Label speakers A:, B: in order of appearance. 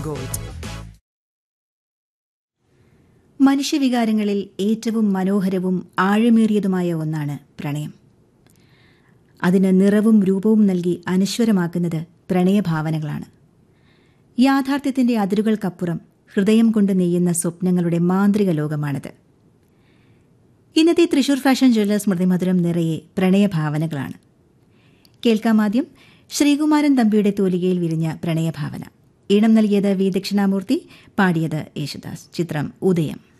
A: gold
B: മനുഷ്യവികാരങ്ങളിൽ ഏറ്റവും മനോഹരവും ആഴമേറിയതുമായ ഒന്നാണ് പ്രണയം അതിന് നിറവും രൂപവും നൽകി അനശ്വരമാക്കുന്നത് പ്രണയഭാവനകളാണ് യാഥാർത്ഥ്യത്തിന്റെ അതിരുകൾക്കപ്പുറം ഹൃദയം കൊണ്ട് നെയ്യുന്ന സ്വപ്നങ്ങളുടെ മാന്ത്രിക ലോകമാണിത് ഇന്നത്തെ തൃശൂർ ഫാഷൻ ജ്വല്ലേഴ്സ് സ്മൃതിമധുരം നിറയെ പ്രണയഭാവനകളാണ് കേൾക്കാമാദ്യം ശ്രീകുമാരൻ തമ്പിയുടെ തൂലികയിൽ വിരിഞ്ഞ പ്രണയഭാവന ഈണം നൽകിയത് വി ദക്ഷിണാമൂർത്തി പാടിയത് യേശുദാസ് ചിത്രം ഉദയം